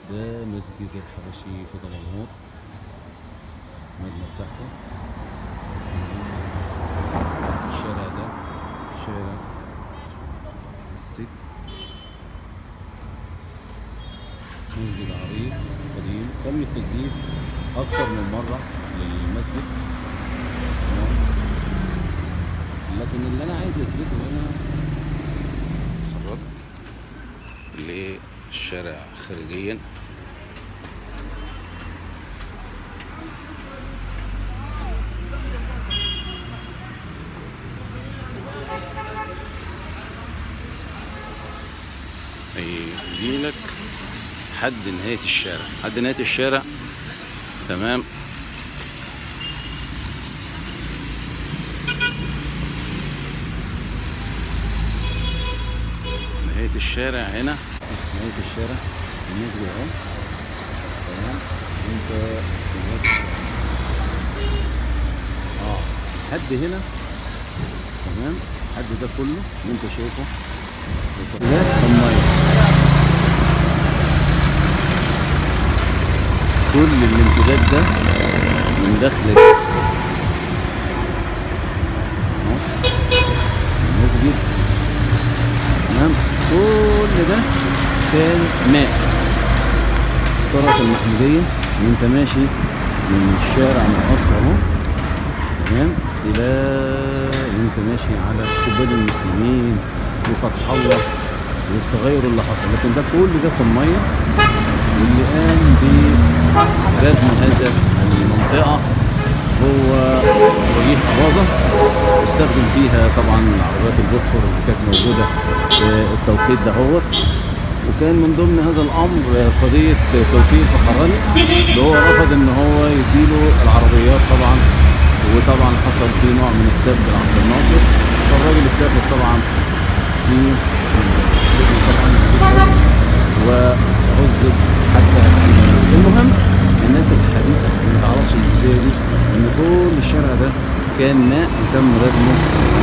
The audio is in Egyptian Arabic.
ده مسجد الحبشي في دمنهور المبنى بتاعته الشارع ده شارع السجن مسجد عريق قديم تم التجديد أكتر من مرة للمسجد لكن اللي أنا عايز أثبته هنا اتخرجت للشارع خارجيا هيجيلك حد نهاية الشارع حد نهاية الشارع تمام نهاية الشارع هنا نهاية الشارع المسجد اهو تمام انت دلوقتي اه حد هنا تمام حد ده كله اللي انت شايفه ده الميه كل الامتداد ده من داخل اهو المسجد تمام كل ده كان ماء طرف المحمودية وانت ماشي من الشارع من قصر اهو تمام الى وانت ماشي على شباب المسلمين وفتح الله والتغير اللي حصل لكن ده كل ده في الميه واللي قام بردم هذا المنطقة هو وليد أباظة استخدم فيها طبعا عربيات البوتفور اللي كانت موجودة في التوقيت ده هو وكان من ضمن هذا الأمر قضية توفيق الفخراني اللي هو رفض إن هو يديله العربيات طبعا وطبعا حصل فيه نوع من السب لعبد الناصر فالراجل اتاخد طبعا في طبعا وعذب حتى المهم الناس الحديثه اللي ما تعرفش الجزئيه دي ان كل الشارع ده كان ماء وتم ردمه